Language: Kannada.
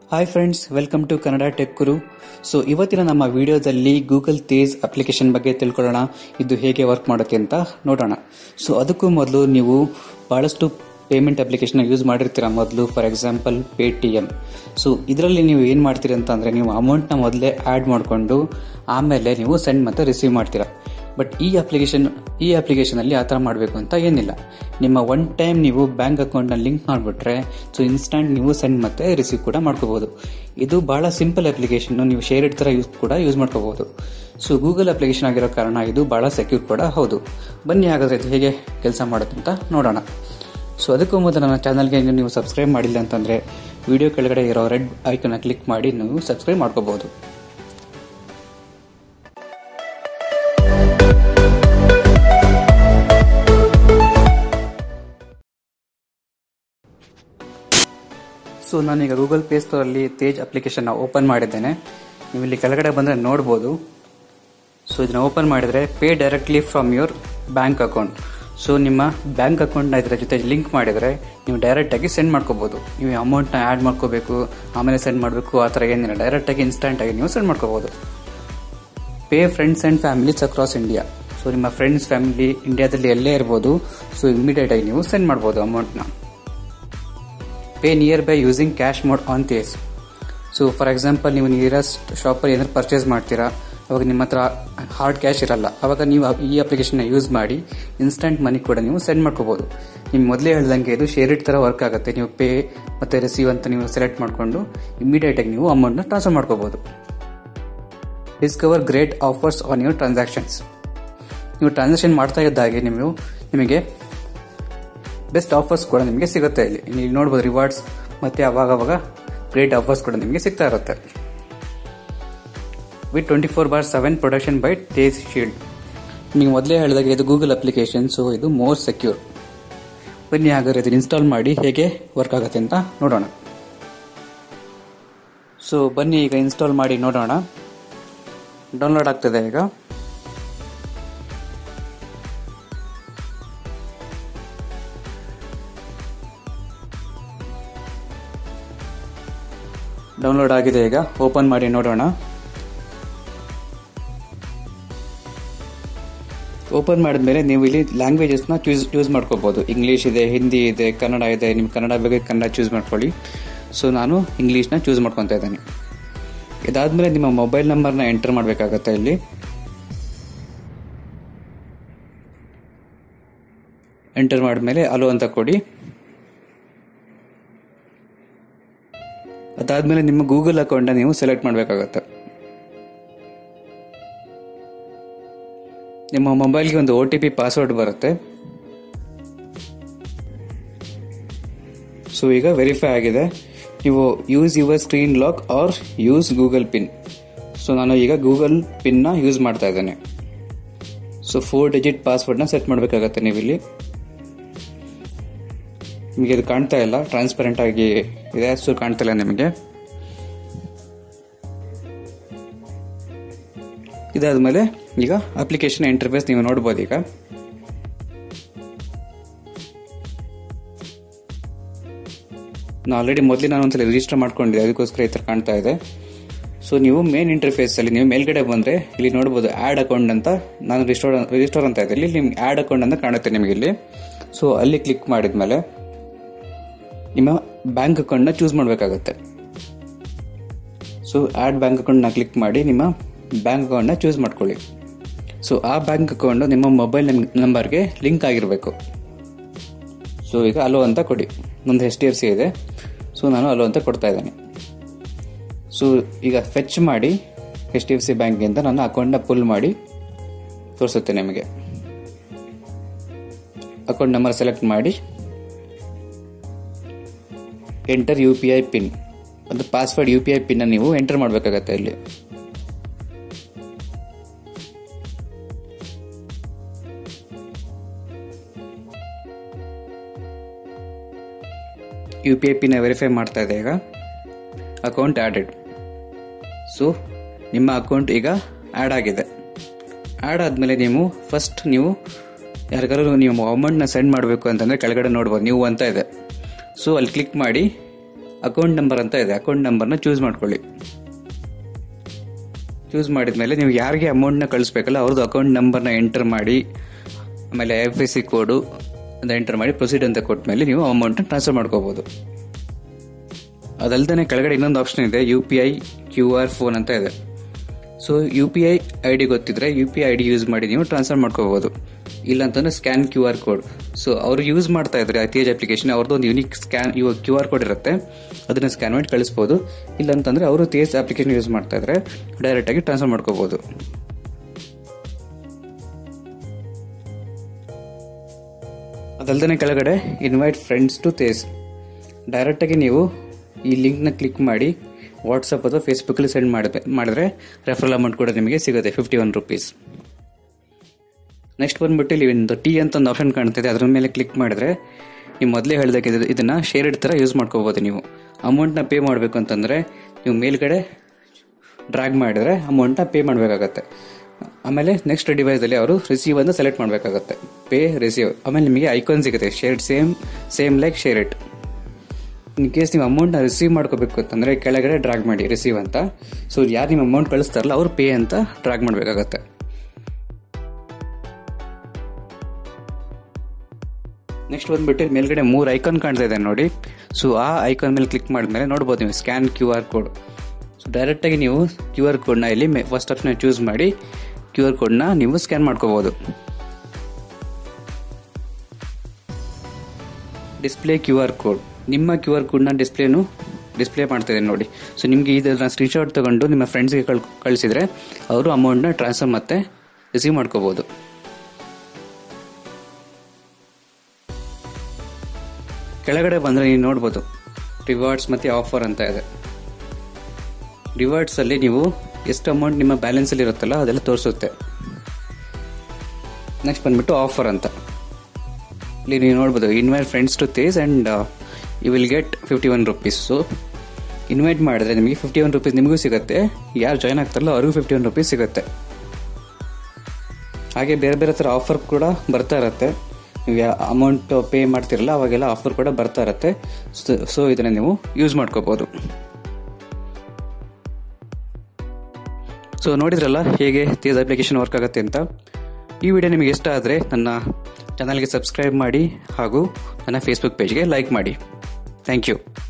hi friends welcome to Kannada tech Guru so ಇವತ್ತಿನ ನಮ್ಮ ವಿಡಿಯೋದಲ್ಲಿ ಗೂಗಲ್ ತೇಜ್ ಅಪ್ಲಿಕೇಶನ್ ಬಗ್ಗೆ ತಿಳ್ಕೊಳ್ಳೋಣ ಇದು ಹೇಗೆ ವರ್ಕ್ ಮಾಡುತ್ತೆ ಅಂತ ನೋಡೋಣ ಸೊ ಅದಕ್ಕೂ ಮೊದಲು ನೀವು ಬಹಳಷ್ಟು ಪೇಮೆಂಟ್ ಅಪ್ಲಿಕೇಶನ್ ಯೂಸ್ ಮಾಡಿರ್ತೀರ ಮೊದಲು for example Paytm so ಇದರಲ್ಲಿ ನೀವು ಏನು ಮಾಡ್ತೀರಿ ಅಂತ ಅಂದರೆ ನೀವು ಅಮೌಂಟ್ನ ಮೊದಲೇ ಆ್ಯಡ್ ಮಾಡಿಕೊಂಡು ಆಮೇಲೆ ನೀವು ಸೆಂಡ್ ಮತ್ತು ರಿಸೀವ್ ಮಾಡ್ತೀರಾ ಬಟ್ ಈ ಅಪ್ಲಿಕೇಶನ್ ಈ ಅಪ್ಲಿಕೇಶನಲ್ಲಿ ಆ ಥರ ಮಾಡಬೇಕು ಅಂತ ಏನಿಲ್ಲ ನಿಮ್ಮ ಒನ್ ಟೈಮ್ ನೀವು ಬ್ಯಾಂಕ್ ಅಕೌಂಟ್ನ ಲಿಂಕ್ ಮಾಡಿಬಿಟ್ರೆ ಸೊ ಇನ್ಸ್ಟಂಟ್ ನೀವು ಸೆಂಡ್ ಮತ್ತೆ ರಿಸೀವ್ ಕೂಡ ಮಾಡ್ಕೋಬಹುದು ಇದು ಬಹಳ ಸಿಂಪಲ್ ಅಪ್ಲಿಕೇಶನ್ ನೀವು ಶೇರ್ ಇಡ್ ಥರ ಯೂಸ್ ಕೂಡ ಯೂಸ್ ಮಾಡ್ಕೋಬಹುದು ಸೊ ಗೂಗಲ್ ಅಪ್ಲಿಕೇಶನ್ ಆಗಿರೋ ಕಾರಣ ಇದು ಬಹಳ ಸೆಕ್ಯೂರ್ ಕೂಡ ಹೌದು ಬನ್ನಿ ಹಾಗಾದ್ರೆ ಇದು ಹೇಗೆ ಕೆಲಸ ಮಾಡುತ್ತೆ ಅಂತ ನೋಡೋಣ ಸೊ ಅದಕ್ಕೂ ಮೊದಲು ನನ್ನ ಚಾನಲ್ಗೆ ನೀವು ಸಬ್ಸ್ಕ್ರೈಬ್ ಮಾಡಿಲ್ಲ ಅಂತಂದರೆ ವಿಡಿಯೋ ಕೆಳಗಡೆ ಇರೋ ರೆಡ್ ಐಕನ್ನ ಕ್ಲಿಕ್ ಮಾಡಿ ನೀವು ಸಬ್ಸ್ಕ್ರೈಬ್ ಮಾಡ್ಕೋಬಹುದು ಸೊ ನಾನೀಗ ಗೂಗಲ್ ಪೇ ಸ್ಟೋರಲ್ಲಿ ತೇಜ್ ಅಪ್ಲಿಕೇಶನ್ನ ಓಪನ್ ಮಾಡಿದ್ದೇನೆ ನೀವು ಇಲ್ಲಿ ಕೆಳಗಡೆ ಬಂದರೆ ನೋಡ್ಬೋದು ಸೊ ಇದನ್ನ ಓಪನ್ ಮಾಡಿದರೆ pay directly from your bank account so ನಿಮ್ಮ ಬ್ಯಾಂಕ್ ಅಕೌಂಟ್ನ ಇದರ ಜೊತೆ ಲಿಂಕ್ ಮಾಡಿದರೆ ನೀವು ಡೈರೆಕ್ಟಾಗಿ ಸೆಂಡ್ ಮಾಡ್ಕೋಬೋದು ನೀವು ಅಮೌಂಟ್ನ ಆ್ಯಡ್ ಮಾಡ್ಕೋಬೇಕು ಆಮೇಲೆ ಸೆಂಡ್ ಮಾಡಬೇಕು ಆ ಥರ ಏನಿಲ್ಲ ಡೈರೆಕ್ಟಾಗಿ ಇನ್ಸ್ಟಂಟಾಗಿ ನೀವು ಸೆಂಡ್ ಮಾಡ್ಕೋಬೋದು pay friends and families across India so ನಿಮ್ಮ ಫ್ರೆಂಡ್ಸ್ ಫ್ಯಾಮಿಲಿ ಇಂಡಿಯಾದಲ್ಲಿ ಎಲ್ಲೇ ಇರ್ಬೋದು ಸೊ ಇಮಿಡಿಯೇಟ್ ಆಗಿ ನೀವು ಸೆಂಡ್ ಮಾಡ್ಬೋದು ಅಮೌಂಟ್ನ pay nearby using cash mode on Tez so for example ನೀವು ನಿಯರೆಸ್ಟ್ ಶಾಪಲ್ಲಿ ಏನಾದ್ರು ಪರ್ಚೇಸ್ ಮಾಡ್ತೀರಾ ಅವಾಗ ನಿಮ್ಮ ಹತ್ರ ಹಾರ್ಡ್ ಕ್ಯಾಶ್ ಇರಲ್ಲ ಅವಾಗ ನೀವು ಈ ಅಪ್ಲಿಕೇಶನ್ನ ಯೂಸ್ ಮಾಡಿ ಇನ್ಸ್ಟಂಟ್ ಮನಿ ಕೂಡ ನೀವು ಸೆಂಡ್ ಮಾಡ್ಕೋಬಹುದು ನಿಮ್ಗೆ ಮೊದಲೇ ಹೇಳ್ದಂಗೆ ಇದು ಶೇರ್ ಇಟ್ ಥರ ವರ್ಕ್ ಆಗುತ್ತೆ ನೀವು ಪೇ ಮತ್ತೆ ರಿಸೀವ್ ಅಂತ ನೀವು ಸೆಲೆಕ್ಟ್ ಮಾಡಿಕೊಂಡು ಇಮಿಡಿಯೇಟ್ ಆಗಿ ನೀವು ಅಮೌಂಟ್ನ ಟ್ರಾನ್ಸ್ಫರ್ ಮಾಡ್ಕೋಬಹುದು discover great offers on your transactions ನೀವು ಟ್ರಾನ್ಸಾಕ್ಷನ್ ಮಾಡ್ತಾ ಇದ್ದಾಗೆ ನೀವು ನಿಮಗೆ ಬೆಸ್ಟ್ ಆಫರ್ಸ್ ಕೂಡ ನಿಮಗೆ ಸಿಗುತ್ತೆ ಇಲ್ಲಿ ನೀವು ನೋಡ್ಬೋದು ರಿವಾರ್ಡ್ಸ್ ಮತ್ತೆ ಅವಾಗ ಅವಾಗ ಗ್ರೇಟ್ ಆಫರ್ಸ್ ಕೂಡ ನಿಮಗೆ ಸಿಗ್ತಾ ಇರುತ್ತೆ with twenty four bar seven protection by Tez shield ನಿಮಗೆ ಮೊದಲೇ ಹೇಳಿದಾಗ ಇದು ಗೂಗಲ್ ಅಪ್ಲಿಕೇಶನ್ ಸೊ ಇದು ಮೋರ್ ಸೆಕ್ಯೂರ್ ಬನ್ನಿ ಹಾಗಾದ್ರೆ ಇದನ್ನು ಇನ್ಸ್ಟಾಲ್ ಮಾಡಿ ಹೇಗೆ ವರ್ಕ್ ಆಗುತ್ತೆ ಅಂತ ನೋಡೋಣ ಸೊ ಬನ್ನಿ ಈಗ ಇನ್ಸ್ಟಾಲ್ ಮಾಡಿ ನೋಡೋಣ ಡೌನ್ಲೋಡ್ ಆಗ್ತದೆ ಈಗ ಡೌನ್ಲೋಡ್ ಆಗಿದೆ ಈಗ ಓಪನ್ ಮಾಡಿ ನೋಡೋಣ ಓಪನ್ ಮಾಡಿದ್ಮೇಲೆ ನೀವು ಇಲ್ಲಿ ಲ್ಯಾಂಗ್ವೇಜಸ್ನ ಚೂಸ್ ಯೂಸ್ ಮಾಡ್ಕೋಬಹುದು ಇಂಗ್ಲೀಷ್ ಇದೆ ಹಿಂದಿ ಇದೆ ಕನ್ನಡ ಇದೆ ನಿಮ್ಮ ಕನ್ನಡ ಬಗ್ಗೆ ಕನ್ನಡ ಚೂಸ್ ಮಾಡ್ಕೊಳ್ಳಿ ಸೊ ನಾನು ಇಂಗ್ಲೀಷ್ನ ಚೂಸ್ ಮಾಡ್ಕೊತಾ ಇದ್ದೇನೆ ಇದಾದ್ಮೇಲೆ ನಿಮ್ಮ ಮೊಬೈಲ್ ನಂಬರ್ನ ಎಂಟರ್ ಮಾಡಬೇಕಾಗತ್ತೆ ಇಲ್ಲಿ ಎಂಟರ್ ಮಾಡಿದ್ಮೇಲೆ ಅಲೋ ಅಂತ ಕೊಡಿ ಅದಾದ್ಮೇಲೆ ನಿಮ್ಮ ಗೂಗಲ್ ಅಕೌಂಟ್ನ ನೀವು ಸೆಲೆಕ್ಟ್ ಮಾಡಬೇಕಾಗತ್ತೆ ನಿಮ್ಮ ಮೊಬೈಲ್ಗೆ ಒಂದು ಒ ಟಿ ಪಿ ಪಾಸ್ವರ್ಡ್ ಬರುತ್ತೆ ಸೊ ಈಗ ವೆರಿಫೈ ಆಗಿದೆ ನೀವು use your screen lock or use Google pin so ನಾನು ಈಗ ಗೂಗಲ್ ಪಿನ್ನ ಯೂಸ್ ಮಾಡ್ತಾ ಇದ್ದೇನೆ ಸೊ ಫೋರ್ ಡಿಜಿಟ್ ಪಾಸ್ವರ್ಡ್ನ ಸೆಟ್ ಮಾಡಬೇಕಾಗತ್ತೆ ನೀವು ಇಲ್ಲಿ ನಿಮಗೆ ಇದು ಕಾಣ್ತಾ ಇಲ್ಲ ಟ್ರಾನ್ಸ್ಪರೆಂಟ್ ಆಗಿ ಇದೆ ಸೊ ಕಾಣ್ತಿಲ್ಲ ನಿಮಗೆ ಇದಾದ್ಮೇಲೆ ಈಗ ಅಪ್ಲಿಕೇಶನ್ ಇಂಟರ್ಫೇಸ್ ನೀವು ನೋಡ್ಬೋದು ಈಗ ನಾನು ಆಲ್ರೆಡಿ ಮೊದಲೇ ನಾನು ಒಂದ್ಸಲ ರಿಜಿಸ್ಟರ್ ಮಾಡ್ಕೊಂಡಿದ್ದೆ ಅದಕ್ಕೋಸ್ಕರ ಈ ಥರ ಕಾಣ್ತಾ ಇದೆ ಸೊ ನೀವು ಮೇನ್ ಇಂಟರ್ಫೇಸ್ ಅಲ್ಲಿ ನೀವು ಮೇಲ್ಗಡೆ ಬಂದ್ರೆ ಇಲ್ಲಿ ನೋಡ್ಬೋದು ಆಡ್ ಅಕೌಂಟ್ ಅಂತ ನಾನು ರಿಜಿಸ್ಟರ್ ರಿಜಿಸ್ಟರ್ ಅಂತ ಇದೆ ಇಲ್ಲಿ ನಿಮ್ಗೆ ಆಡ್ ಅಕೌಂಟ್ ಅಂತ ಕಾಣುತ್ತೆ ನಿಮಗೆ ಇಲ್ಲಿ ಸೊ ಅಲ್ಲಿ ಕ್ಲಿಕ್ ಮಾಡಿದ್ಮೇಲೆ ನಿಮ್ಮ ಬ್ಯಾಂಕ್ ಅಕೌಂಟ್ನ ಚೂಸ್ ಮಾಡಬೇಕಾಗುತ್ತೆ ಸೊ ಆ್ಯಡ್ ಬ್ಯಾಂಕ್ ಅಕೌಂಟ್ನ ಕ್ಲಿಕ್ ಮಾಡಿ ನಿಮ್ಮ ಬ್ಯಾಂಕ್ ಅಕೌಂಟ್ನ ಚೂಸ್ ಮಾಡ್ಕೊಳ್ಳಿ ಸೊ ಆ ಬ್ಯಾಂಕ್ ಅಕೌಂಟು ನಿಮ್ಮ ಮೊಬೈಲ್ ನಂಬರ್ಗೆ ಲಿಂಕ್ ಆಗಿರಬೇಕು ಸೊ ಈಗ ಅಲೋ ಅಂತ ಕೊಡಿ ನಂದು ಎಚ್ ಡಿ ಎಫ್ ಸಿ ಇದೆ ಸೊ ನಾನು ಅಲೋ ಅಂತ ಕೊಡ್ತಾ ಇದ್ದೇನೆ ಸೊ ಈಗ ಫೆಚ್ ಮಾಡಿ ಎಚ್ ಡಿ ಎಫ್ ಸಿ ಬ್ಯಾಂಕಿಂದ ನನ್ನ ಅಕೌಂಟ್ನ ಪುಲ್ ಮಾಡಿ ತೋರಿಸುತ್ತೆ ನಿಮಗೆ ಅಕೌಂಟ್ ನಂಬರ್ ಸೆಲೆಕ್ಟ್ ಮಾಡಿ enter U P I pin ಒಂದು password U P I pin ನೀವು ಎಂಟರ್ ಮಾಡಬೇಕಾಗತ್ತೆ ಇಲ್ಲಿ ಯು ಪಿ ಐ ಪಿನ ವೆರಿಫೈ ಮಾಡ್ತಾ ಇದೆ ಈಗ ಅಕೌಂಟ್ ಆ್ಯಡೆಡ್ ಸೊ ನಿಮ್ಮ ಅಕೌಂಟ್ ಈಗ ಆ್ಯಡ್ ಆಗಿದೆ ಆ್ಯಡ್ ಆದಮೇಲೆ ನೀವು ಫಸ್ಟ್ ನೀವು ಯಾರಿಗಾರು ನೀವು ಅಮೌಂಟ್ನ ಸೆಂಡ್ ಮಾಡಬೇಕು ಅಂತಂದರೆ ಕೆಳಗಡೆ ನೋಡ್ಬೋದು ನೀವು ಅಂತ ಇದೆ ಸೊ ಅಲ್ಲಿ ಕ್ಲಿಕ್ ಮಾಡಿ ಅಕೌಂಟ್ ನಂಬರ್ ಅಂತ ಇದೆ ಅಕೌಂಟ್ ನಂಬರ್ನ ಚೂಸ್ ಮಾಡ್ಕೊಳ್ಳಿ ಚೂಸ್ ಮಾಡಿದ್ಮೇಲೆ ನೀವು ಯಾರಿಗೆ ಅಮೌಂಟ್ನ ಕಳಿಸ್ಬೇಕಲ್ಲ ಅವ್ರದ್ದು ಅಕೌಂಟ್ ನಂಬರ್ನ ಎಂಟರ್ ಮಾಡಿ ಆಮೇಲೆ ಎಫ್ ಎಸ್ ಸಿ ಕೋಡು ಅಂತ ಎಂಟರ್ ಮಾಡಿ ಪ್ರೊಸೀಡ್ ಅಂತ ಕೊಟ್ಮೇಲೆ ನೀವು ಅಮೌಂಟ್ನ ಟ್ರಾನ್ಸ್ಫರ್ ಮಾಡ್ಕೋಬೋದು ಅದಲ್ದೇ ಕೆಳಗಡೆ ಇನ್ನೊಂದು ಆಪ್ಷನ್ ಇದೆ U P I Q R phone ಅಂತ ಇದೆ so U P I I D ಗೊತ್ತಿದ್ರೆ U P I I D use ಮಾಡಿ ನೀವು ಟ್ರಾನ್ಸ್ಫರ್ ಮಾಡ್ಕೋಬಹುದು ಇಲ್ಲ ಅಂತಂದ್ರೆ scan Q R code so ಅವರು ಯೂಸ್ ಮಾಡ್ತಾ ಇದ್ರೆ ತೇಜ್ ಅಪ್ಲಿಕೇಶನ್ ಅವ್ರದ್ದು ಒಂದು ಯೂನಿಕ್ ಸ್ಕ್ಯಾನ್ ಇವಾಗ ಕ್ಯೂ ಆರ್ ಕೋಡ್ ಇರುತ್ತೆ ಅದನ್ನ ಸ್ಕ್ಯಾನ್ ಮಾಡಿ ಕಳಿಸ್ಬೋದು ಇಲ್ಲ ಅಂತಂದ್ರೆ ಅವರು ತೇಜ್ ಅಪ್ಲಿಕೇಶನ್ ಯೂಸ್ ಮಾಡ್ತಾ ಇದ್ರೆ ಡೈರೆಕ್ಟ್ ಆಗಿ ಟ್ರಾನ್ಸ್ಫರ್ ಮಾಡ್ಕೋಬಹುದು ಅದಲ್ದೇ ಕೆಳಗಡೆ ಇನ್ವೈಟ್ ಫ್ರೆಂಡ್ಸ್ ಟು ತೇಜ್ ಡೈರೆಕ್ಟಾಗಿ ನೀವು ಈ ಲಿಂಕ್ನ ಕ್ಲಿಕ್ ಮಾಡಿ ವಾಟ್ಸಪ್ ಅಥವಾ ಫೇಸ್ಬುಕ್ಕಲ್ಲಿ ಸೆಂಡ್ ಮಾಡಿದ್ರೆ ಮಾಡಿದ್ರೆ ರೆಫರಲ್ ಅಮೌಂಟ್ ಕೂಡ ನಿಮಗೆ ಸಿಗುತ್ತೆ ಫಿಫ್ಟಿ ಒನ್ ರುಪೀಸ್ ನೆಕ್ಸ್ಟ್ ಬಂದ್ಬಿಟ್ಟು ಇಲ್ಲಿ ಒಂದು ಟಿ ಅಂತ ಒಂದು ಆಪ್ಷನ್ ಕಾಣ್ತಿದೆ ಅದ್ರ ಮೇಲೆ ಕ್ಲಿಕ್ ಮಾಡಿದ್ರೆ ನೀವು ಮೊದಲೇ ಹೇಳಿದಾಗೆ ಇದು- ಇದನ್ನ ಶೇರ್ಡ್ ಥರ ಯೂಸ್ ಮಾಡ್ಕೋಬೋದು ನೀವು ಅಮೌಂಟ್ನ ಪೇ ಮಾಡಬೇಕು ಅಂತಂದರೆ ನೀವು ಮೇಲ್ಗಡೆ ಡ್ರ್ಯಾಗ್ ಮಾಡಿದ್ರೆ ಅಮೌಂಟ್ನ ಪೇ ಮಾಡಬೇಕಾಗತ್ತೆ ಆಮೇಲೆ ನೆಕ್ಸ್ಟ್ ಡಿವೈಸಲ್ಲಿ ಅವರು ರಿಸೀವ್ ಅಂತ ಸೆಲೆಕ್ಟ್ ಮಾಡಬೇಕಾಗತ್ತೆ ಪೇ ರಿಸೀವ್ ಆಮೇಲೆ ನಿಮಗೆ ಐಕಾನ್ ಸಿಗುತ್ತೆ shared same same like share it in case ನೀವು ಅಮೌಂಟ್ನ ರಿಸೀವ್ ಮಾಡ್ಕೋಬೇಕು ಅಂತಂದ್ರೆ ಕೆಳಗಡೆ ಡ್ರಾಗ್ ಮಾಡಿ ರಿಸೀವ್ ಅಂತ ಸೊ ಯಾರು ನಿಮ್ಮ ಅಮೌಂಟ್ ಕಳಿಸ್ತಾರಲ್ಲ ಅವ್ರು ಪೇ ಅಂತ ಡ್ರಾಗ್ ಮಾಡಬೇಕಾಗತ್ತೆ ನೆಕ್ಸ್ಟ್ ಬಂದ್ಬಿಟ್ಟು ಮೇಲ್ಗಡೆ ಮೂರು ಐಕಾನ್ ಕಾಣ್ತಾ ಇದೆ ನೋಡಿ ಸೊ ಆ ಐಕಾನ್ ಮೇಲೆ ಕ್ಲಿಕ್ ಮಾಡಿದ್ಮೇಲೆ ನೋಡ್ಬೋದು ನೀವು scan Q R code so ಡೈರೆಕ್ಟಾಗಿ ನೀವು ಕ್ಯೂ ಆರ್ ಕೋಡ್ನ ಇಲ್ಲಿ ಫಸ್ಟ್ ಆಪ್ಷನ್ ಚೂಸ್ ಮಾಡಿ ಕ್ಯೂ ಆರ್ ಕೋಡ್ನ ನೀವು ಸ್ಕ್ಯಾನ್ ಮಾಡ್ಕೋಬೋದು ಡಿಸ್ಪ್ಲೇ ಕ್ಯೂ ಆರ್ ಕೋಡ್ ನಿಮ್ಮ ಕ್ಯೂ ಆರ್ ಕೋಡ್ನ ಡಿಸ್ಪ್ಲೇನು ಡಿಸ್ಪ್ಲೇ ಮಾಡ್ತಿದೆ ನೋಡಿ ಸೊ ನಿಮಗೆ ಇದನ್ನ ಸ್ಕ್ರೀನ್ಶಾಟ್ ತಗೊಂಡು ನಿಮ್ಮ ಫ್ರೆಂಡ್ಸ್ಗೆ ಕಳ್ ಕಳಿಸಿದ್ರೆ ಅವರು ಅಮೌಂಟ್ನ ಟ್ರಾನ್ಸ್ಫರ್ ಮತ್ತೆ ರಿಸೀವ್ ಮಾಡ್ಕೋಬೋದು ಕೆಳಗಡೆ ಬಂದರೆ ನೀವು ನೋಡ್ಬೋದು ರಿವಾರ್ಡ್ಸ್ ಮತ್ತು ಆಫರ್ ಅಂತ ಇದೆ ರಿವಾರ್ಡ್ಸಲ್ಲಿ ನೀವು ಎಷ್ಟು ಅಮೌಂಟ್ ನಿಮ್ಮ ಬ್ಯಾಲೆನ್ಸಲ್ಲಿ ಇರುತ್ತಲ್ಲ ಅದೆಲ್ಲ ತೋರಿಸುತ್ತೆ ನೆಕ್ಸ್ಟ್ ಬಂದ್ಬಿಟ್ಟು ಆಫರ್ ಅಂತ ಇಲ್ಲಿ ನೀವು ನೋಡ್ಬೋದು invite friends to Tez and you will get fifty one rupees so invite ಮಾಡಿದ್ರೆ ನಿಮಗೆ ಫಿಫ್ಟಿ ಒನ್ ರುಪೀಸ್ ನಿಮಗೂ ಸಿಗುತ್ತೆ ಯಾರು ಜಾಯ್ನ್ ಆಗ್ತಾರಲ್ಲ ಅವ್ರಿಗೂ ಫಿಫ್ಟಿ ಒನ್ ರುಪೀಸ್ ಸಿಗುತ್ತೆ ಹಾಗೆ ಬೇರೆ ಬೇರೆ ಥರ ಆಫರ್ ಕೂಡ ಬರ್ತಾ ಇರುತ್ತೆ ನೀವು ಯಾವ ಅಮೌಂಟ್ ಪೇ ಮಾಡ್ತಿರಲ್ಲ ಅವಾಗೆಲ್ಲ ಆಫರ್ ಕೂಡ ಬರ್ತಾ ಇರುತ್ತೆ ಸೊ ಇದನ್ನು ನೀವು ಯೂಸ್ ಮಾಡ್ಕೋಬೋದು ಸೊ ನೋಡಿದ್ರಲ್ಲ ಹೇಗೆ ತೇಜ್ ಅಪ್ಲಿಕೇಶನ್ ವರ್ಕ್ ಆಗುತ್ತೆ ಅಂತ ಈ ವಿಡಿಯೋ ನಿಮಗೆ ಇಷ್ಟ ಆದರೆ ನನ್ನ ಚಾನಲ್ಗೆ ಸಬ್ಸ್ಕ್ರೈಬ್ ಮಾಡಿ ಹಾಗೂ ನನ್ನ ಫೇಸ್ಬುಕ್ ಪೇಜ್ಗೆ ಲೈಕ್ ಮಾಡಿ ಥ್ಯಾಂಕ್ ಯು